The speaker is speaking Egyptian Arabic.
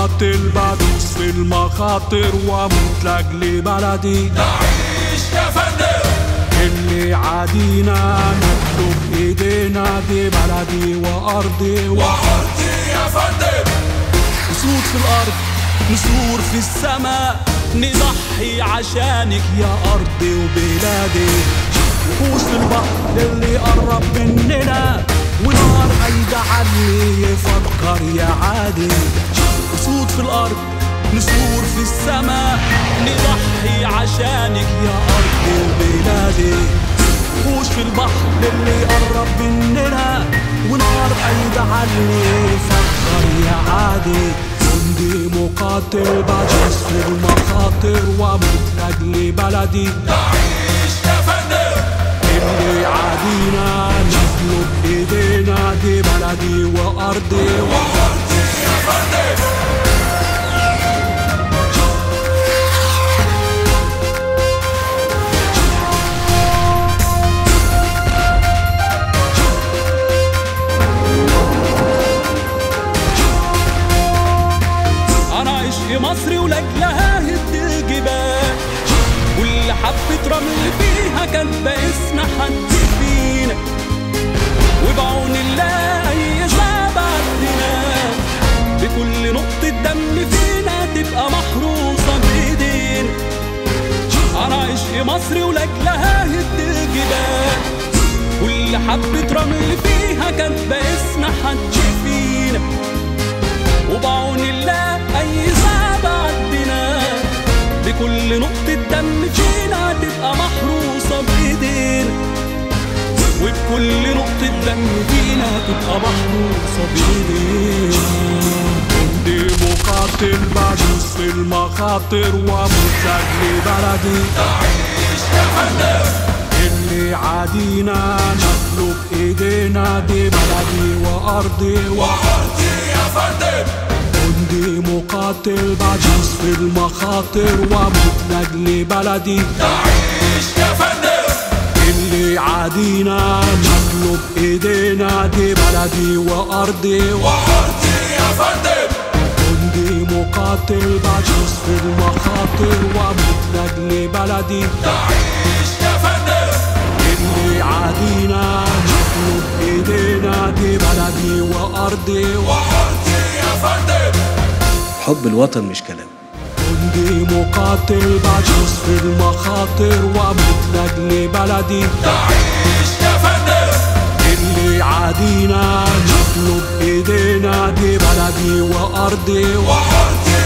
مقاتل بدوس في المخاطر واموت لاجل بلدي نعيش يا فندم اللي عادينا نطلب ايدينا دي بلدي وارضي وأرضي يا فندم وسود في الارض نسور في السماء نضحي عشانك يا ارضي وبلادي وحوش في البحر اللي قرب مننا ونار هيجعلني يفكر يا عادي وسود في الارض نسور في السماء نضحي عشانك يا ارضي وبلادي وحوش في البحر اللي قرب مننا ونار هيجعلني يفكر يا عادي جندي مقاتل بدوس في المخاطر واموت لاجل بلدي نعيش يا فندم اللي عادينا نطلب ايدينا دي بلدي وارضي وأرضي يا فندم انا عشق مصري ولاجلها هد الجبال واللي حبة رمل فيها كان باسم حد فينا وبعون الله اي شعب عدنا بكل نقطة دم فينا تبقى محروسة بايدينا انا عشق مصري ولاجلها هد الجبال كل حبة رمل فيها كان باسم حد فينا وبعون الله اي صعب عدنا بكل نقطة دم فينا تبقى محروسة بايدينا وبكل نقطة دم فينا تبقى محروسة بايدينا كنت مقاتل بدوس في المخاطر واموت لاجل بلدي نعيش يا فندم اللي عادينا نطلب ايدينا دي بلدي وارضي وأرضي يا فندم جندي مقاتل بدوس في المخاطر واموت لاجل بلدي نعيش يا فندم اللي عادينا نطلب ايدينا دي بلدي وارضي وأرضي يا فندم جندي مقاتل بدوس في المخاطر واموت لاجل بلدي نعيش يا فندم اللي عادينا نطلب ايدينا دي بلدي وارضي وأرضي يا فندم حب الوطن مش كلام جندي مقاتل بدوس في المخاطر واموت لاجل بلدي نعيش يا فندم اللي عادينا نطلب ايدينا دي بلدي وارضي وأرضي